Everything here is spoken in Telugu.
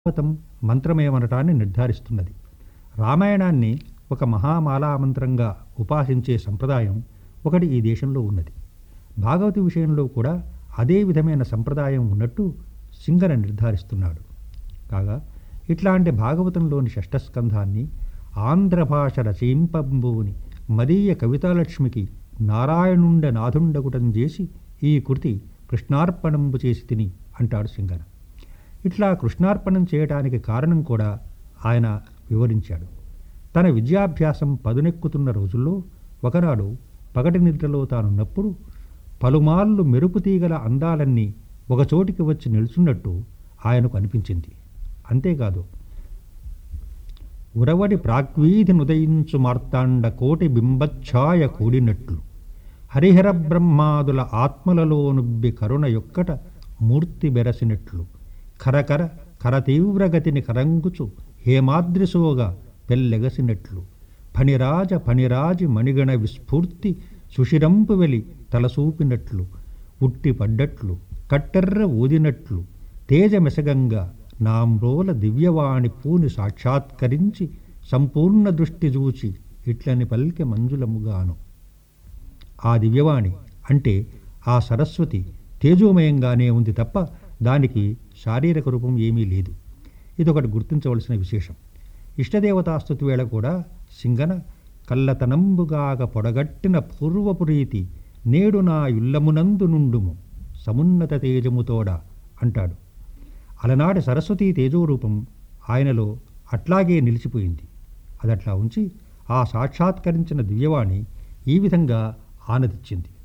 భాగవతం మంత్రమేమనటాన్ని నిర్ధారిస్తున్నది రామాయణాన్ని ఒక మహామాలామంత్రంగా ఉపాసించే సంప్రదాయం ఒకటి ఈ దేశంలో ఉన్నది భాగవతి విషయంలో కూడా అదే విధమైన సంప్రదాయం ఉన్నట్టు సింగర నిర్ధారిస్తున్నాడు కాగా ఇట్లాంటి భాగవతంలోని షష్ఠస్కంధాన్ని ఆంధ్ర భాష రచయింపంబుని మదీయ కవితాలక్ష్మికి నారాయణుండ నాథుండగుటం చేసి ఈ కృతి కృష్ణార్పణంబు చేసి తిని అంటాడు సింగర ఇట్లా కృష్ణార్పణం చేయటానికి కారణం కూడా ఆయన వివరించాడు తన విద్యాభ్యాసం పదునెక్కుతున్న రోజుల్లో ఒకనాడు పగటి నిద్రలో తానున్నప్పుడు పలుమార్లు మెరుపు తీగల అందాలన్నీ ఒకచోటికి వచ్చి నిల్చున్నట్టు ఆయనకు అనిపించింది అంతేకాదు ఉరవడి ప్రాగ్వీధి నుదయించు మార్తాండ కోటి బింబఛాయ కూడినట్లు హరిహర బ్రహ్మాదుల ఆత్మలలో నుబ్బి కరుణ యొక్కట మూర్తి బెరసినట్లు కరకర కరతీవ్రగతిని కరంగుచు హేమాద్రిసోగా పెల్లెగసినట్లు ఫణిరాజ ఫణిరాజి మణిగణ విస్ఫూర్తి సుషిరంపు వెలి తలసూపినట్లు ఉట్టి పడ్డట్లు కట్టెర్ర ఊదినట్లు తేజమెసగంగా నామ్రోల దివ్యవాణి పూని సాక్షాత్కరించి సంపూర్ణ దృష్టి చూచి ఇట్లని పల్కె మంజులముగాను ఆ దివ్యవాణి అంటే ఆ సరస్వతి తేజోమయంగానే ఉంది తప్ప దానికి శారీరక రూపం ఏమీ లేదు ఇదొకటి గుర్తించవలసిన విశేషం ఇష్టదేవతాస్తుతి వేళ కూడా సింగన కల్లతనంబుగాక పొడగట్టిన పూర్వపు రీతి నేడు నా ఇల్లమునందు నుండుము సమున్నత తేజముతోడ అంటాడు అలనాటి సరస్వతీ తేజోరూపం ఆయనలో అట్లాగే నిలిచిపోయింది అదట్లా ఉంచి ఆ సాక్షాత్కరించిన దివ్యవాణి ఈ విధంగా ఆనదిచ్చింది